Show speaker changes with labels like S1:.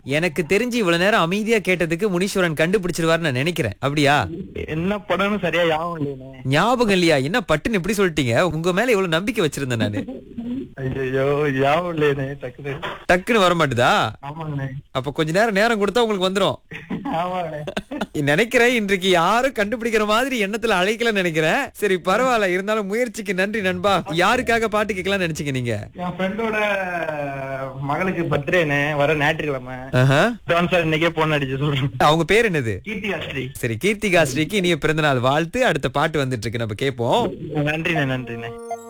S1: எனக்கு தெரிஞ்சு இவ்வளவு நேரம் அமைதியா கேட்டதுக்கு முனீஸ்வரன் கண்டுபிடிச்சிருவாருன்னு நான் நினைக்கிறேன் அப்படியா
S2: என்ன படம்னு சரியா ஞாபகம் இல்லையே
S1: ஞாபகம் இல்லையா என்ன பட்டுன்னு இப்படி சொல்லிட்டீங்க உங்க மேல இவ்வளவு நம்பிக்கை வச்சிருந்தேன் நானு
S2: ஐயோ ஞாபகம் இல்லையே டக்குனு
S1: டக்குன்னு வர மாட்டுதா
S2: ஆமாங்கண்ணே
S1: அப்ப கொஞ்ச நேரம் நேரம் கொடுத்தா உங்களுக்கு வந்துரும்
S2: ஆமாங்கண்ணே
S1: நினைக்கிறேன் இன்றைக்கு யாரும் கண்டுபிடிக்கிற மாதிரி எண்ணத்துல அழைக்கல நினைக்கிறேன் சரி பரவாயில்ல இருந்தாலும் முயற்சிக்கு நன்றி நண்பா யாருக்காக பாட்டு கேட்கலாம்னு நினைச்சீங்க நீங்க
S2: என் ஃப்ரெண்டோட மகளுக்கு பர்த்டேனே வர ஞாயிற்றுக்கிழமை
S1: ஆஹா.
S2: தான் சார் இன்னைக்கே போன் அடிச்சு சொல்றேன்
S1: அவங்க பேர் என்னது
S2: கீர்த்தி ஆஸ்திரி
S1: சரி கீர்த்திகா ஸ்ரீக்கு இனிய பிறந்தநாள் வாழ்த்து அடுத்த பாட்டு வந்துட்டு இருக்கு நம்ம கேட்போம்
S2: நன்றிண்ணே நன்றிண்ணே